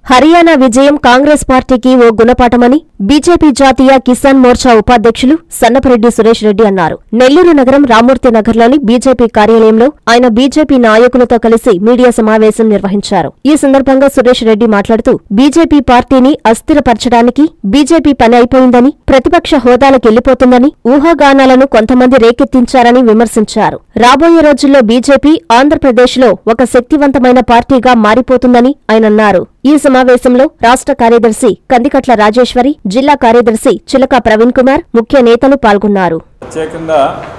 హర్యానా విజయం కాంగ్రెస్ పార్టీకి ఓ గుణపాఠమని బీజేపీ జాతీయ కిసాన్ మోర్చా ఉపాధ్యక్షులు సన్నపరెడ్డి సురేష్ రెడ్డి అన్నారు నెల్లూరు నగరం రామూర్తి నగర్లోని బీజేపీ కార్యాలయంలో ఆయన బీజేపీ నాయకులతో కలిసి మీడియా సమావేశం నిర్వహించారు ఈ సందర్భంగా సురేష్ రెడ్డి మాట్లాడుతూ బీజేపీ పార్టీని అస్థిరపరచడానికి బీజేపీ పని అయిపోయిందని ప్రతిపక్ష హోదాలకెళ్లిపోతుందని ఊహాగానాలను కొంతమంది రేకెత్తించారని విమర్శించారు రాబోయే రోజుల్లో బీజేపీ ఆంధ్రప్రదేశ్లో ఒక శక్తివంతమైన పార్టీగా మారిపోతుందని ఆయన అన్నారు ఈ సమావేశంలో రాష్ట్ర కార్యదర్శి కందికట్ల రాజేశ్వరి జిల్లా కార్యదర్శి చిలక ప్రవీణ్ కుమార్ ముఖ్య నేతలు పాల్గొన్నారు ప్రత్యేకంగా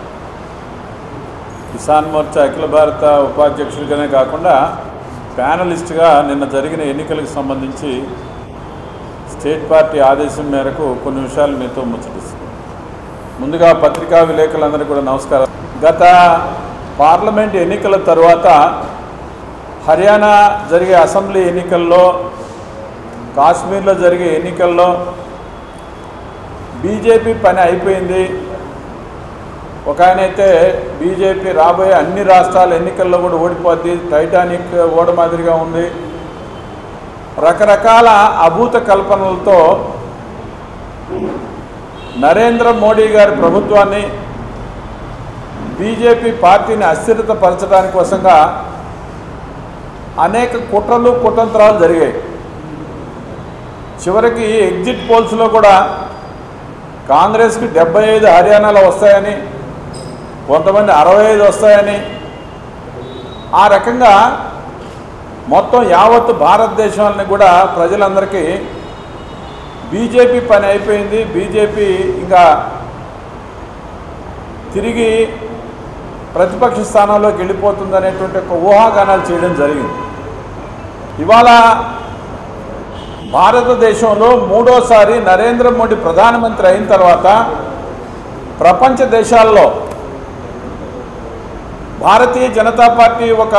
కిసాన్ మోర్చా అఖిల భారత ఉపాధ్యక్షుడిగానే కాకుండా ప్యానలిస్ట్గా నిన్న జరిగిన ఎన్నికలకు సంబంధించి స్టేట్ పార్టీ ఆదేశం మేరకు కొన్ని విషయాలు మీతో ముచ్చటిస్తాను ముందుగా పత్రికా విలేకరులందరికీ కూడా నమస్కారం గత పార్లమెంట్ ఎన్నికల తరువాత హర్యానా జరిగే అసెంబ్లీ ఎన్నికల్లో కాశ్మీర్లో జరిగే ఎన్నికల్లో బీజేపీ పని అయిపోయింది ఒక ఆయన అయితే బీజేపీ రాబోయే అన్ని రాష్ట్రాల ఎన్నికల్లో కూడా ఓడిపోద్ది టైటానిక్ ఓడ మాదిరిగా ఉంది రకరకాల అభూత కల్పనలతో నరేంద్ర మోడీ గారి ప్రభుత్వాన్ని బీజేపీ పార్టీని అస్థిరత పరచడానికి కోసంగా అనేక కుట్రలు కుతంత్రాలు జరిగాయి చివరికి ఎగ్జిట్ పోల్స్లో కూడా కాంగ్రెస్కి డెబ్బై ఐదు హర్యానాలో వస్తాయని కొంతమంది అరవై ఐదు వస్తాయని ఆ రకంగా మొత్తం యావత్ భారతదేశాన్ని కూడా ప్రజలందరికీ బీజేపీ పని అయిపోయింది బీజేపీ ఇంకా తిరిగి ప్రతిపక్ష స్థానంలోకి వెళ్ళిపోతుంది అనేటువంటి ఒక ఊహాగానాలు చేయడం జరిగింది ఇవాళ భారతదేశంలో మూడోసారి నరేంద్ర మోడీ ప్రధానమంత్రి అయిన తర్వాత ప్రపంచ దేశాల్లో భారతీయ జనతా పార్టీ ఒక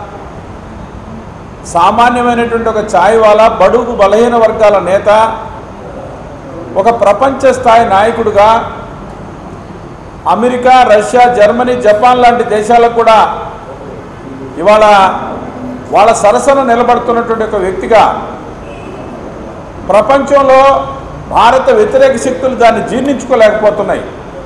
సామాన్యమైనటువంటి ఒక ఛాయ్ వాలా బడుగు బలహీన వర్గాల నేత ఒక ప్రపంచ స్థాయి నాయకుడిగా అమెరికా రష్యా జర్మనీ జపాన్ లాంటి దేశాలకు కూడా ఇవాళ వాళ్ళ సరసన నిలబడుతున్నటువంటి ఒక వ్యక్తిగా ప్రపంచంలో భారత వ్యతిరేక శక్తులు దాన్ని జీర్ణించుకోలేకపోతున్నాయి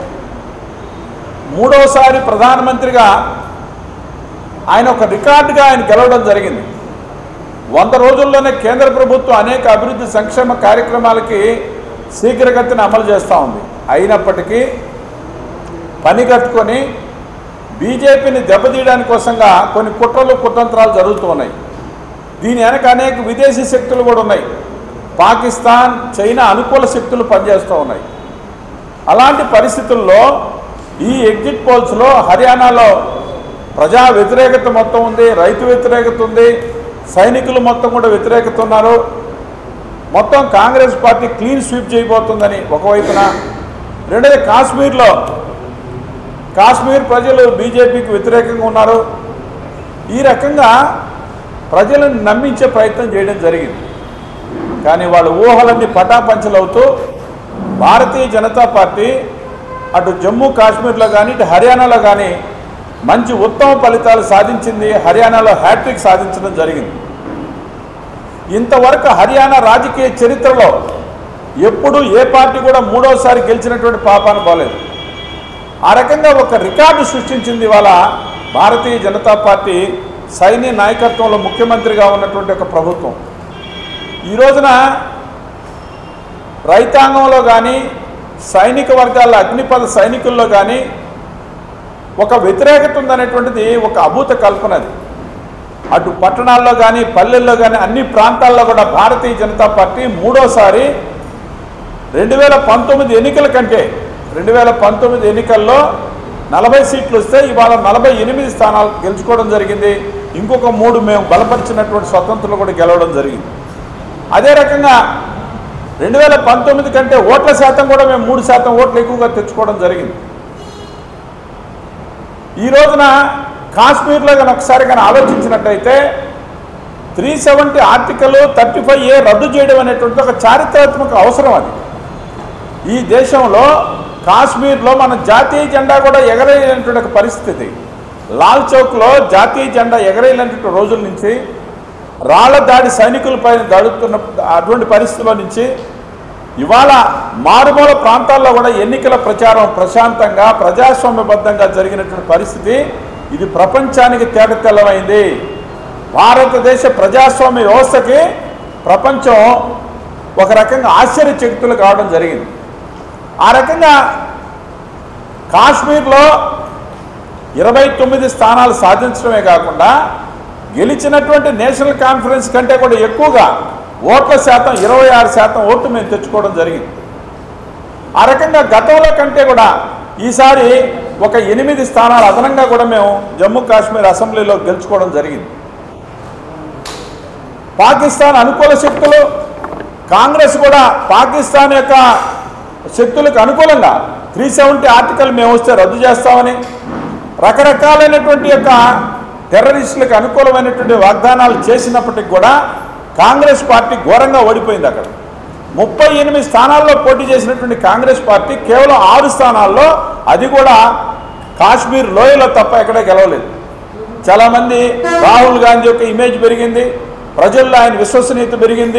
మూడవసారి ప్రధానమంత్రిగా ఆయన ఒక రికార్డుగా ఆయన గెలవడం జరిగింది వంద రోజుల్లోనే కేంద్ర ప్రభుత్వం అనేక అభివృద్ధి సంక్షేమ కార్యక్రమాలకి శీఘ్రగతిని అమలు చేస్తూ ఉంది అయినప్పటికీ పని కట్టుకొని బీజేపీని దెబ్బతీయడానికి కోసంగా కొన్ని కుట్రలు కుతంత్రాలు జరుగుతూ ఉన్నాయి దీని వెనక అనేక విదేశీ శక్తులు కూడా ఉన్నాయి పాకిస్తాన్ చైనా అనుకూల శక్తులు పనిచేస్తూ ఉన్నాయి అలాంటి పరిస్థితుల్లో ఈ ఎగ్జిట్ పోల్స్లో హర్యానాలో ప్రజా వ్యతిరేకత మొత్తం ఉంది రైతు వ్యతిరేకత ఉంది సైనికులు మొత్తం కూడా వ్యతిరేకత ఉన్నారు మొత్తం కాంగ్రెస్ పార్టీ క్లీన్ స్వీప్ చేయబోతుందని ఒకవైపున రెండోది కాశ్మీర్లో కాశ్మీర్ ప్రజలు బీజేపీకి వ్యతిరేకంగా ఉన్నారు ఈ రకంగా ప్రజలను నమ్మించే ప్రయత్నం చేయడం జరిగింది కానీ వాళ్ళ ఊహలన్నీ పటాపంచలవుతూ భారతీయ జనతా పార్టీ అటు జమ్మూ కాశ్మీర్లో కానీ ఇటు హర్యానాలో కానీ మంచి ఉత్తమ ఫలితాలు సాధించింది హర్యానాలో హ్యాట్రిక్ సాధించడం జరిగింది ఇంతవరకు హర్యానా రాజకీయ చరిత్రలో ఎప్పుడు ఏ పార్టీ కూడా మూడోసారి గెలిచినటువంటి పాపాను పోలేదు ఆ రకంగా ఒక రికార్డు సృష్టించింది ఇవాళ భారతీయ జనతా పార్టీ సైన్య నాయకత్వంలో ముఖ్యమంత్రిగా ఉన్నటువంటి ఒక ప్రభుత్వం ఈ రోజున రైతాంగంలో కానీ సైనిక వర్గాల అగ్నిపథ సైనికుల్లో కానీ ఒక వ్యతిరేకత ఉందనేటువంటిది ఒక అభూత కల్పన అది అటు పట్టణాల్లో కానీ పల్లెల్లో కానీ అన్ని ప్రాంతాల్లో కూడా భారతీయ జనతా పార్టీ మూడోసారి రెండు వేల పంతొమ్మిది ఎన్నికల కంటే రెండు వేల పంతొమ్మిది ఎన్నికల్లో నలభై సీట్లు వస్తే ఇవాళ నలభై ఎనిమిది స్థానాలు గెలుచుకోవడం జరిగింది ఇంకొక మూడు మేము బలపరిచినటువంటి స్వతంత్రులు కూడా గెలవడం జరిగింది అదే రకంగా రెండు వేల పంతొమ్మిది కంటే ఓట్ల శాతం కూడా మేము మూడు శాతం ఓట్లు ఎక్కువగా తెచ్చుకోవడం జరిగింది ఈ రోజున కాశ్మీర్లో కానీ ఒకసారి కానీ ఆలోచించినట్టయితే three seventy article thirty five A రద్దు చేయడం అనేటువంటి ఒక చారిత్రాత్మక అవసరం అది ఈ దేశంలో కాశ్మీర్లో మన జాతీయ జెండా కూడా ఎగరేయనటువంటి ఒక పరిస్థితి లాల్ చౌక్లో జాతీయ జెండా ఎగరేయనటువంటి రోజుల నుంచి రాళ్ల దాడి సైనికులపైన దాడుతున్న అటువంటి పరిస్థితుల్లో నుంచి ఇవాళ మారుమూల ప్రాంతాల్లో కూడా ఎన్నికల ప్రచారం ప్రశాంతంగా ప్రజాస్వామ్యబద్ధంగా జరిగినటువంటి పరిస్థితి ఇది ప్రపంచానికి తేటతెల్లమైంది భారతదేశ ప్రజాస్వామ్య వ్యవస్థకి ప్రపంచం ఒక రకంగా ఆశ్చర్యచకితులు కావడం జరిగింది ఆ రకంగా కాశ్మీర్లో ఇరవై తొమ్మిది స్థానాలు సాధించడమే కాకుండా గెలిచినటువంటి నేషనల్ కాన్ఫరెన్స్ కంటే కూడా ఎక్కువగా ఓట్ల శాతం ఇరవై ఆరు శాతం ఓట్లు మేము తెచ్చుకోవడం జరిగింది ఆ రకంగా గతంలో కంటే కూడా ఈసారి ఒక ఎనిమిది స్థానాలు అదనంగా కూడా మేము జమ్మూ కాశ్మీర్ అసెంబ్లీలో గెలుచుకోవడం జరిగింది పాకిస్తాన్ అనుకూల శక్తులు కాంగ్రెస్ కూడా పాకిస్తాన్ యొక్క శక్తులకు అనుకూలంగా త్రీ సెవెంటీ ఆర్టికల్ మేము వస్తే రద్దు చేస్తామని రకరకాలైనటువంటి యొక్క టెర్రరిస్టులకు అనుకూలమైనటువంటి వాగ్దానాలు చేసినప్పటికి కూడా కాంగ్రెస్ పార్టీ ఘోరంగా ఓడిపోయింది అక్కడ ముప్పై ఎనిమిది స్థానాల్లో పోటీ చేసినటువంటి కాంగ్రెస్ పార్టీ కేవలం ఆరు స్థానాల్లో అది కూడా కాశ్మీర్ లోయలో తప్ప ఎక్కడ గెలవలేదు చాలామంది రాహుల్ గాంధీ యొక్క ఇమేజ్ పెరిగింది ప్రజల్లో ఆయన విశ్వసనీయత పెరిగింది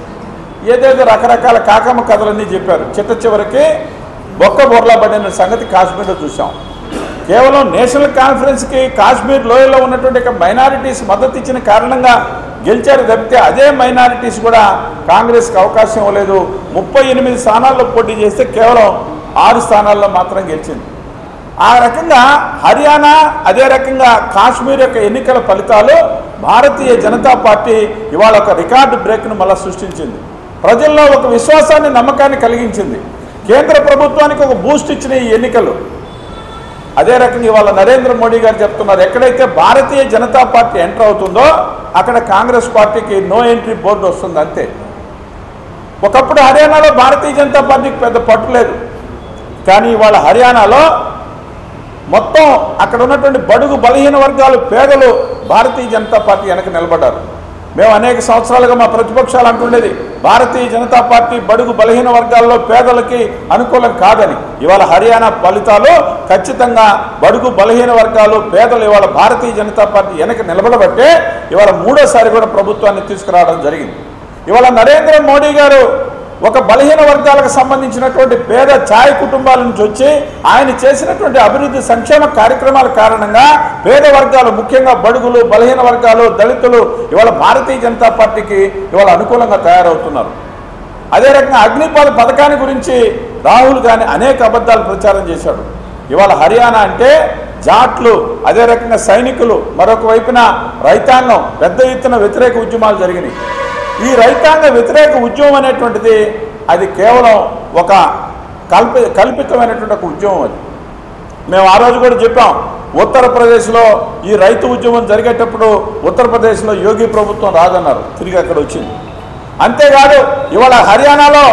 ఏదేదో రకరకాల కాకమ్మ కథలన్నీ చెప్పారు చిట్ట చివరికి బొక్క బొర్లా పడిన సంగతి కాశ్మీర్లో చూసాం కేవలం నేషనల్ కాన్ఫరెన్స్కి కాశ్మీర్ లోయలో ఉన్నటువంటి మైనారిటీస్ మద్దతు ఇచ్చిన కారణంగా గెలిచారు తప్పితే అదే మైనారిటీస్ కూడా కాంగ్రెస్కి అవకాశం ఇవ్వలేదు ముప్పై ఎనిమిది స్థానాల్లో పోటీ చేస్తే కేవలం ఆరు స్థానాల్లో మాత్రం గెలిచింది ఆ రకంగా హర్యానా అదే రకంగా కాశ్మీర్ యొక్క ఎన్నికల ఫలితాలు భారతీయ జనతా పార్టీ ఇవాళ ఒక రికార్డు బ్రేక్ను మళ్ళీ సృష్టించింది ప్రజల్లో ఒక విశ్వాసాన్ని నమ్మకాన్ని కలిగించింది కేంద్ర ప్రభుత్వానికి ఒక బూస్ట్ ఇచ్చిన ఈ ఎన్నికలు అదే రకంగా ఇవాళ నరేంద్ర మోడీ గారు చెప్తున్నారు ఎక్కడైతే భారతీయ జనతా పార్టీ ఎంటర్ అవుతుందో అక్కడ కాంగ్రెస్ పార్టీకి నో ఎంట్రీ బోర్డు వస్తుంది అంతే ఒకప్పుడు హర్యానాలో భారతీయ జనతా పార్టీకి పెద్ద పట్టు లేదు కానీ ఇవాళ హర్యానాలో మొత్తం అక్కడ ఉన్నటువంటి బడుగు బలహీన వర్గాలు పేదలు భారతీయ జనతా పార్టీ వెనక నిలబడ్డారు మేము అనేక సంవత్సరాలుగా మా ప్రతిపక్షాలు అంటుండేది భారతీయ జనతా పార్టీ బడుగు బలహీన వర్గాల్లో పేదలకి అనుకూలం కాదని ఇవాళ హర్యానా ఫలితాలు ఖచ్చితంగా బడుగు బలహీన వర్గాలు పేదలు ఇవాళ భారతీయ జనతా పార్టీ వెనక నిలబడబట్టే ఇవాళ మూడోసారి కూడా ప్రభుత్వాన్ని తీసుకురావడం జరిగింది ఇవాళ నరేంద్ర మోడీ గారు ఒక బలహీన వర్గాలకు సంబంధించినటువంటి పేద ఛాయ్ కుటుంబాల నుంచి వచ్చి ఆయన చేసినటువంటి అభివృద్ధి సంక్షేమ కార్యక్రమాల కారణంగా పేద వర్గాలు ముఖ్యంగా బడుగులు బలహీన వర్గాలు దళితులు ఇవాళ భారతీయ జనతా పార్టీకి ఇవాళ అనుకూలంగా తయారవుతున్నారు అదే రకంగా అగ్నిపాల పథకాన్ని గురించి రాహుల్ గాంధీ అనేక అబద్ధాలు ప్రచారం చేశాడు ఇవాళ హర్యానా అంటే జాట్లు అదే రకంగా సైనికులు మరొక వైపున రైతాంగం పెద్ద ఎత్తున వ్యతిరేక ఉద్యమాలు జరిగినాయి ఈ రైతాంగ వ్యతిరేక ఉద్యమం అనేటువంటిది అది కేవలం ఒక కల్పి కల్పితమైనటువంటి ఒక ఉద్యమం అది మేము ఆ రోజు కూడా చెప్పాం ఉత్తరప్రదేశ్లో ఈ రైతు ఉద్యమం జరిగేటప్పుడు ఉత్తరప్రదేశ్లో యోగి ప్రభుత్వం రాదన్నారు తిరిగి అక్కడ వచ్చింది అంతేకాదు ఇవాళ హర్యానాలో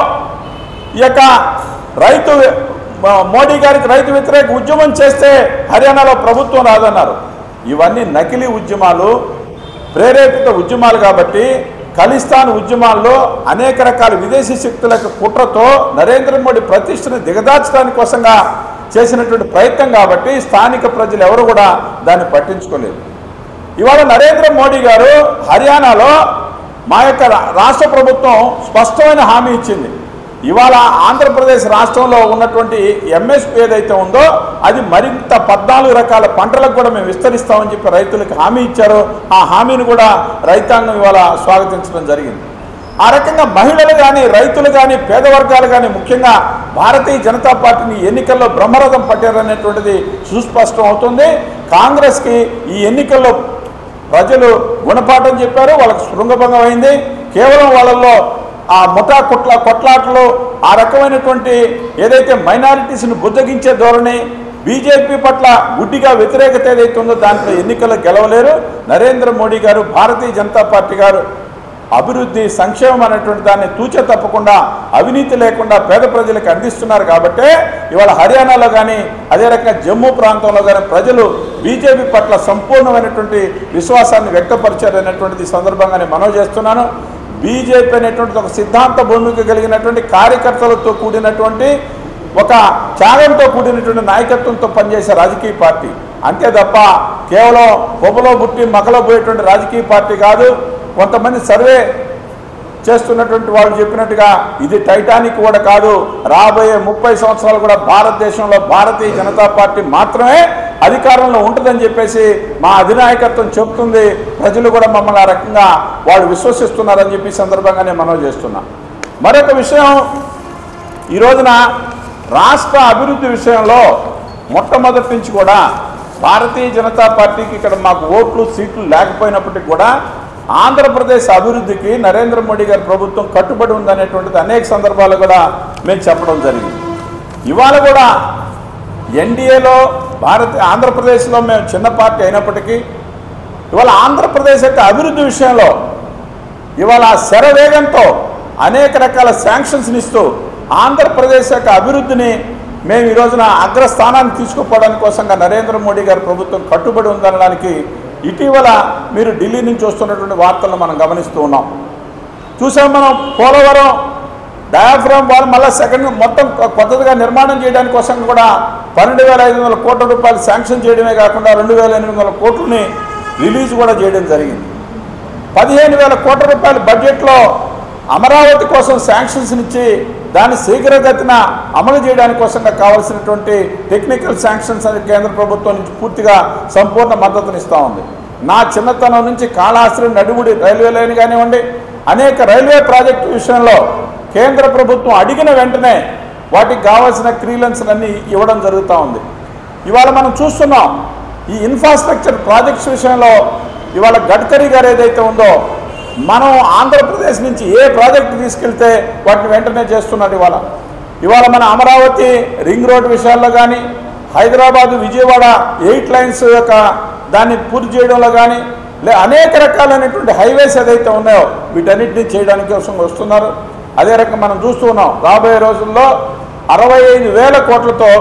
ఈ యొక్క రైతు మ- మోడీ గారికి రైతు వ్యతిరేక ఉద్యమం చేస్తే హర్యానాలో ప్రభుత్వం రాదన్నారు ఇవన్నీ నకిలీ ఉద్యమాలు ప్రేరేపిత ఉద్యమాలు కాబట్టి ఖలిస్తాన్ ఉద్యమాల్లో అనేక రకాల విదేశీ శక్తుల యొక్క కుట్రతో నరేంద్ర మోడీ ప్రతిష్టను దిగదార్చడానికి కోసంగా చేసినటువంటి ప్రయత్నం కాబట్టి స్థానిక ప్రజలు ఎవరు కూడా దాన్ని పట్టించుకోలేదు ఇవాళ నరేంద్ర మోడీ గారు హర్యానాలో మా యొక్క రా- రాష్ట్ర ప్రభుత్వం స్పష్టమైన హామీ ఇచ్చింది ఇవాళ ఆంధ్రప్రదేశ్ రాష్ట్రంలో ఉన్నటువంటి ఎంఎస్పీ ఏదైతే ఉందో అది మరింత పద్నాలుగు రకాల పంటలకు కూడా మేము విస్తరిస్తామని చెప్పి రైతులకు హామీ ఇచ్చారు ఆ హామీని కూడా రైతాంగం ఇవాళ స్వాగతించడం జరిగింది ఆ రకంగా మహిళలు కానీ రైతులు కానీ పేద వర్గాలు కానీ ముఖ్యంగా భారతీయ జనతా పార్టీని ఎన్నికల్లో బ్రహ్మరథం పట్టారనేటువంటిది సుస్పష్టం అవుతుంది కాంగ్రెస్కి ఈ ఎన్నికల్లో ప్రజలు గుణపాఠం చెప్పారు వాళ్ళకి శృంగభంగం అయింది కేవలం వాళ్ళల్లో ఆ ముఠా కొట్ల కొట్లాటలు ఆ రకమైనటువంటి ఏదైతే మైనారిటీస్ని బుద్ధగించే ధోరణి బీజేపీ పట్ల గుడ్డిగా వ్యతిరేకత ఏదైతే ఉందో దాంట్లో ఎన్నికల్లో గెలవలేరు నరేంద్ర మోడీ గారు భారతీయ జనతా పార్టీ గారు అభివృద్ధి సంక్షేమం అనేటువంటి దాన్ని తూచే తప్పకుండా అవినీతి లేకుండా పేద ప్రజలకు అందిస్తున్నారు కాబట్టే ఇవాళ హర్యానాలో కానీ అదే రకంగా జమ్మూ ప్రాంతంలో కానీ ప్రజలు బీజేపీ పట్ల సంపూర్ణమైనటువంటి విశ్వాసాన్ని వ్యక్తపరిచారు అనేటువంటిది ఈ సందర్భంగా నేను మనవి చేస్తున్నాను బీజేపీ అనేటువంటిది ఒక సిద్ధాంత భూమిక కలిగినటువంటి కార్యకర్తలతో కూడినటువంటి ఒక త్యాగంతో కూడినటువంటి నాయకత్వంతో పనిచేసే రాజకీయ పార్టీ అంతే తప్ప కేవలం పొగలో పుట్టి మకలో పోయేటువంటి రాజకీయ పార్టీ కాదు కొంతమంది సర్వే చేస్తున్నటువంటి వాళ్ళు చెప్పినట్టుగా ఇది టైటానిక్ కూడా కాదు రాబోయే ముప్పై సంవత్సరాలు కూడా భారతదేశంలో భారతీయ జనతా పార్టీ మాత్రమే అధికారంలో ఉంటుందని చెప్పేసి మా అధినాయకత్వం చెప్తుంది ప్రజలు కూడా మమ్మల్ని ఆ రకంగా వాళ్ళు విశ్వసిస్తున్నారని చెప్పి ఈ సందర్భంగా నేను మనవి చేస్తున్నా మరొక విషయం ఈ రోజున రాష్ట్ర అభివృద్ధి విషయంలో మొట్టమొదటి నుంచి కూడా భారతీయ జనతా పార్టీకి ఇక్కడ మాకు ఓట్లు సీట్లు లేకపోయినప్పటికీ కూడా ఆంధ్రప్రదేశ్ అభివృద్ధికి నరేంద్ర మోడీ గారి ప్రభుత్వం కట్టుబడి ఉందనేటువంటిది అనేక సందర్భాలు కూడా మేము చెప్పడం జరిగింది ఇవాళ కూడా ఎన్డీఏలో భారత ఆంధ్రప్రదేశ్లో మేము చిన్న పార్టీ అయినప్పటికీ ఇవాళ ఆంధ్రప్రదేశ్ యొక్క అభివృద్ధి విషయంలో ఇవాళ శరవేగంతో అనేక రకాల శాంక్షన్స్ ఇస్తూ ఆంధ్రప్రదేశ్ యొక్క అభివృద్ధిని మేము ఈ రోజున అగ్రస్థానాన్ని తీసుకుపోవడానికి కోసంగా నరేంద్ర మోడీ గారి ప్రభుత్వం కట్టుబడి ఉందనడానికి ఇటీవల మీరు ఢిల్లీ నుంచి వస్తున్నటువంటి వార్తలను మనం గమనిస్తూ ఉన్నాం చూసాం మనం పోలవరం డయాఫ్రామ్ వాల్ మళ్ళీ సెకండ్ మొత్తం కొ- కొత్తగా నిర్మాణం చేయడానికి కోసం కూడా పన్నెండు వేల ఐదు వందల కోట్ల రూపాయలు శాంక్షన్ చేయడమే కాకుండా రెండు వేల ఎనిమిది వందల కోట్లని రిలీజ్ కూడా చేయడం జరిగింది పదిహేను వేల కోట్ల రూపాయల బడ్జెట్లో అమరావతి కోసం శాంక్షన్స్ ఇచ్చి దాన్ని శీఘ్రగతిన అమలు చేయడానికి కోసంగా కావాల్సినటువంటి టెక్నికల్ శాంక్షన్స్ అని కేంద్ర ప్రభుత్వం నుంచి పూర్తిగా సంపూర్ణ మద్దతునిస్తూ ఉంది నా చిన్నతనం నుంచి కాళాశ్రీ నడుముడి రైల్వే లైన్ కానివ్వండి అనేక రైల్వే ప్రాజెక్టు విషయంలో కేంద్ర ప్రభుత్వం అడిగిన వెంటనే వాటికి కావాల్సిన క్లీలెన్స్ అన్ని ఇవ్వడం జరుగుతూ ఉంది ఇవాళ మనం చూస్తున్నాం ఈ ఇన్ఫ్రాస్ట్రక్చర్ ప్రాజెక్ట్స్ విషయంలో ఇవాళ గడ్కరీ గారు ఏదైతే ఉందో మనం ఆంధ్రప్రదేశ్ నుంచి ఏ ప్రాజెక్ట్ తీసుకెళ్తే వాటిని వెంటనే చేస్తున్నాడు ఇవాళ ఇవాళ మన అమరావతి రింగ్ రోడ్ విషయాల్లో కానీ హైదరాబాదు విజయవాడ ఎయిట్ లైన్స్ యొక్క దాన్ని పూర్తి చేయడంలో కానీ లే అనేక రకాలైనటువంటి హైవేస్ ఏదైతే ఉన్నాయో వీటన్నిటిని చేయడానికి కోసం వస్తున్నారు అదే రకంగా మనం చూస్తూ ఉన్నాం రాబోయే రోజుల్లో అరవై ఐదు వేల కోట్లతో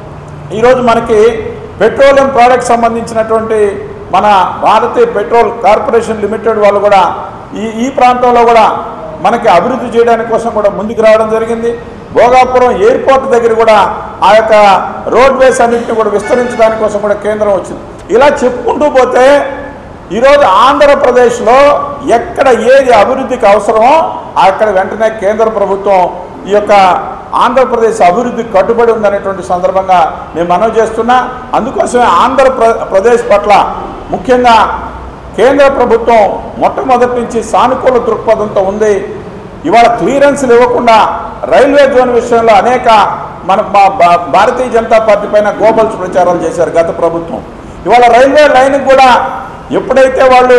ఈరోజు మనకి పెట్రోలియం ప్రోడక్ట్ సంబంధించినటువంటి మన భారతీయ పెట్రోల్ కార్పొరేషన్ లిమిటెడ్ వాళ్ళు కూడా ఈ ఈ ప్రాంతంలో కూడా మనకి అభివృద్ధి చేయడానికి కోసం కూడా ముందుకు రావడం జరిగింది భోగాపురం ఎయిర్పోర్ట్ దగ్గర కూడా ఆ యొక్క రోడ్వేస్ అన్నింటినీ కూడా విస్తరించడానికి కోసం కూడా కేంద్రం వచ్చింది ఇలా చెప్పుకుంటూ పోతే ఈరోజు ఆంధ్రప్రదేశ్లో ఎక్కడ ఏది అభివృద్ధికి అవసరమో అక్కడ వెంటనే కేంద్ర ప్రభుత్వం ఈ యొక్క ఆంధ్రప్రదేశ్ అభివృద్ధికి కట్టుబడి ఉందనేటువంటి సందర్భంగా నేను మనవి చేస్తున్నా అందుకోసమే ఆంధ్రప్ర ప్రదేశ్ పట్ల ముఖ్యంగా కేంద్ర ప్రభుత్వం మొట్టమొదటి నుంచి సానుకూల దృక్పథంతో ఉంది ఇవాళ క్లియరెన్స్లు ఇవ్వకుండా రైల్వే జోన్ విషయంలో అనేక మన మా భా- భారతీయ జనతా పార్టీ పైన గోబల్స్ ప్రచారాలు చేశారు గత ప్రభుత్వం ఇవాళ రైల్వే లైన్కి కూడా ఎప్పుడైతే వాళ్ళు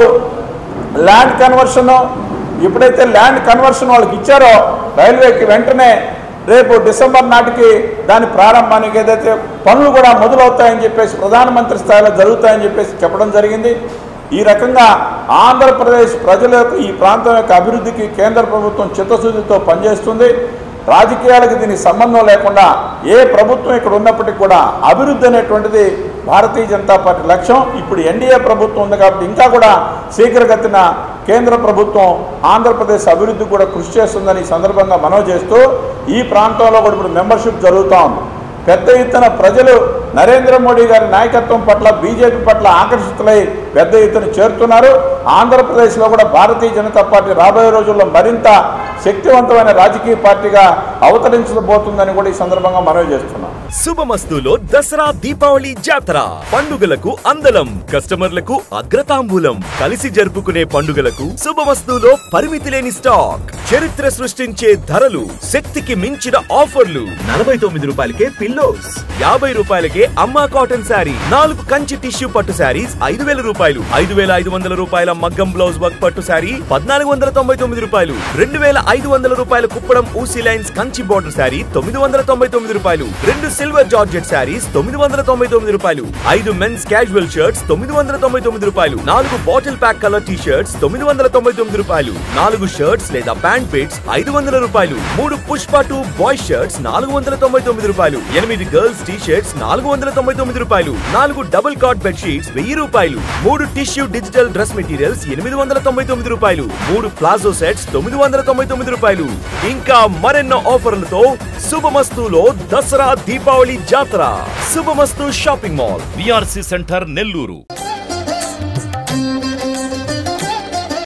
ల్యాండ్ కన్వర్షన్ ఎప్పుడైతే ల్యాండ్ కన్వర్షన్ వాళ్ళకి ఇచ్చారో రైల్వేకి వెంటనే రేపు డిసెంబర్ నాటికి దాని ప్రారంభానికి ఏదైతే పనులు కూడా మొదలవుతాయని చెప్పేసి ప్రధానమంత్రి స్థాయిలో జరుగుతాయని చెప్పేసి చెప్పడం జరిగింది ఈ రకంగా ఆంధ్రప్రదేశ్ ప్రజల యొక్క ఈ ప్రాంతం యొక్క అభివృద్ధికి కేంద్ర ప్రభుత్వం చిత్తశుద్ధితో పనిచేస్తుంది రాజకీయాలకు దీనికి సంబంధం లేకుండా ఏ ప్రభుత్వం ఇక్కడ ఉన్నప్పటికీ కూడా అభివృద్ధి అనేటువంటిది భారతీయ జనతా పార్టీ లక్ష్యం ఇప్పుడు ఎన్డీఏ ప్రభుత్వం ఉంది కాబట్టి ఇంకా కూడా శీఘ్రగతిన కేంద్ర ప్రభుత్వం ఆంధ్రప్రదేశ్ అభివృద్ధి కూడా కృషి చేస్తుందని ఈ సందర్భంగా మనవి చేస్తూ ఈ ప్రాంతంలో కూడా ఇప్పుడు మెంబర్షిప్ జరుగుతూ ఉంది పెద్ద ఎత్తున ప్రజలు నరేంద్ర మోడీ గారి నాయకత్వం పట్ల బీజేపీ పట్ల ఆకర్షితులై పెద్ద ఎత్తున చేరుతున్నారు ఆంధ్రప్రదేశ్లో కూడా భారతీయ జనతా పార్టీ రాబోయే రోజుల్లో మరింత శక్తివంతమైన రాజకీయ పార్టీగా అవతరించబోతుందని కూడా ఈ సందర్భంగా మనవి చేస్తున్నాం శుభమస్తులో దసరా దీపావళి జాతర పండుగలకు అందలం కస్టమర్లకు అగ్రతాంబూలం కలిసి జరుపుకునే పండుగలకు శుభమస్తులో పరిమితి లేని స్టాక్ చరిత్ర సృష్టించే ధరలు శక్తికి మించిన ఆఫర్లు నలభై తొమ్మిది రూపాయలకే పిల్లోస్ యాభై రూపాయలకే అమ్మా కాటన్ శారీ నాలుగు కంచి టిష్యూ పట్టు శారీస్ ఐదు వేల రూపాయలు ఐదు వేల ఐదు వందల రూపాయల మగ్గం బ్లౌజ్ వర్క్ పట్టు శారీ పద్నాలుగు వందల తొంభై తొమ్మిది రూపాయలు రెండు వేల ఐదు వందల రూపాయల కుప్పడం ఊసీ లైన్స్ కంచి బోర్డర్ శారీ తొమ్మిది వందల తొంభై తొమ్మిది రూపాయలు రెండు సిల్వర్ జార్జెట్ శారీస్ తొమ్మిది వందల తొంభై తొమ్మిది రూపాయలు ఐదు మెన్స్ క్యాజువల్ షర్ట్స్ తొమ్మిది వందల తొంభై తొమ్మిది రూపాయలు నాలుగు bottle pack colour T shirts తొమ్మిది వందల తొంభై తొమ్మిది రూపాయలు నాలుగు షర్ట్స్ లేదా ప్యాంట్ పిట్స్ ఐదు వందల రూపాయలు మూడు పుష్ప టూ బాయ్ షర్ట్స్ నాలుగు వందల తొంభై తొమ్మిది రూపాయలు ఎనిమిది గర్ల్స్ టీ షర్ట్స్ నాలుగు వందల తొంభై తొమ్మిది రూపాయలు నాలుగు డబుల్ కాట్ బెడ్ షీట్స్ వెయ్యి రూపాయలు మూడు టిష్యూ డిజిటల్ డ్రెస్ మెటీరియల్స్ ఎనిమిది వందల తొంభై తొమ్మిది రూపాయలు మూడు ప్లాజో సెట్స్ తొమ్మిది వందల తొంభై తొమ్మిది రూపాయలు ఇంకా మరెన్నో ఆఫర్లతో శుభమస్తులో దసరా దీపావళి జాతర శుభమస్తు shopping mall VRC centre Nellore Shri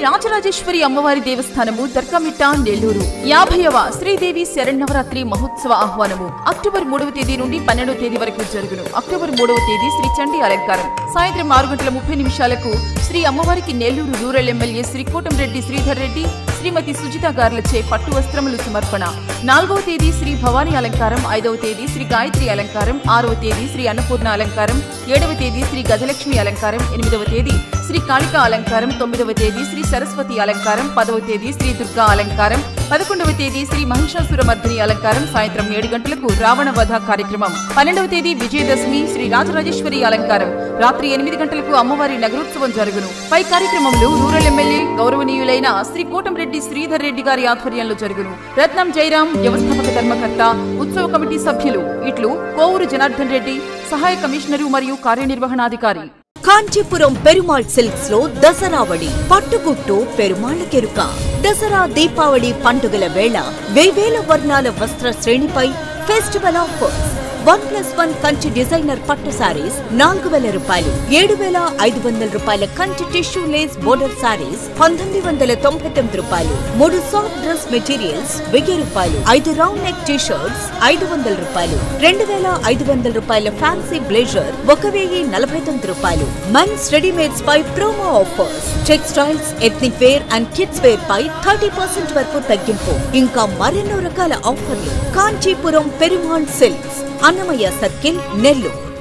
Rajarajeshwari అమ్మవారి దేవస్థానము దర్గామిట్ట నెల్లూరు యాభైవ శ్రీదేవి శరణవరాత్రి మహోత్సవ ఆహ్వానము అక్టోబర్ మూడవ తేదీ నుండి పన్నెండవ తేదీ వరకు జరుగును అక్టోబర్ మూడవ తేదీ శ్రీ చండీ అలంకారం సాయంత్రం ఆరు గంటల ముప్పై నిమిషాలకు శ్రీ అమ్మవారికి నెల్లూరు రూరల్ ఎమ్మెల్యే శ్రీ కోటంరెడ్డి శ్రీధర్ రెడ్డి శ్రీమతి సుజిత గార్లచే పట్టు వస్త్రములు సమర్పణ నాలుగవ తేదీ శ్రీ భవానీ అలంకారం ఐదవ తేదీ శ్రీ గాయత్రి అలంకారం ఆరవ తేదీ శ్రీ అన్నపూర్ణ అలంకారం ఏడవ తేదీ శ్రీ గజలక్ష్మి అలంకారం ఎనిమిదవ తేదీ శ్రీ కాళికా అలంకారం తొమ్మిదవ తేదీ శ్రీ సరస్వతి అలంకారం పదవ తేదీ శ్రీ దుర్గా అలంకారం పదకొండవ తేదీ శ్రీ మహిషాసురమర్దిని అలంకారం సాయంత్రం ఏడు గంటలకు రావణ వధ కార్యక్రమం పన్నెండవ తేదీ విజయదశమి శ్రీ రాజరాజేశ్వరి అలంకారం రాత్రి ఎనిమిది గంటలకు అమ్మవారి నగరోత్సవం జరుగును పై కార్యక్రమంలో రూరల్ ఎమ్మెల్యే గౌరవనీయులైన శ్రీ కోటంరెడ్డి శ్రీధర్ రెడ్డి గారి ఆధ్వర్యంలో జరుగును రత్నం జయరాం వ్యవస్థాపక ధర్మకర్త ఉత్సవ కమిటీ సభ్యులు ఇట్లు కోవూరు జనార్దన్ రెడ్డి సహాయ కమిషనరు మరియు కార్యనిర్వహణాధికారి కాంచీపురం పెరుమాళ్ సిల్క్స్ లో దసరావళి పట్టుగుట్టు పెరుమాళ్ కెరుక దసరా దీపావళి పండుగల వేళ వేవేల వర్ణాల వస్త్ర శ్రేణిపై festival offers one plus one Kanchi designer పట్టు సారీస్ నాలుగు వేల రూపాయలు ఏడు వేల ఐదు వందల రూపాయల Kanchi tissue lace border sarees పంతొమ్మిది వందల తొంభై తొమ్మిది రూపాయలు మూడు సాఫ్ట్ డ్రెస్ మెటీరియల్స్ వెయ్యి రూపాయలు ఐదు రౌండ్ నెక్ టీ షర్ట్స్ ఐదు వందల రూపాయలు రెండు వేల ఐదు వందల రూపాయల ఫ్యాన్సీ బ్లేజర్ ఒక వెయ్యి నలభై తొమ్మిది రూపాయలు మెన్స్ రెడీమేడ్స్ పై promo offers textiles ethnic wear and kids wear పై థర్టీ పర్సెంట్ వరకు తగ్గింపు ఇంకా మరెన్నో రకాల ఆఫర్లు కాంచీపురం పెరుమాళ్ సిల్క్స్ అన్నమయ్య సర్కిల్ నెల్లూరు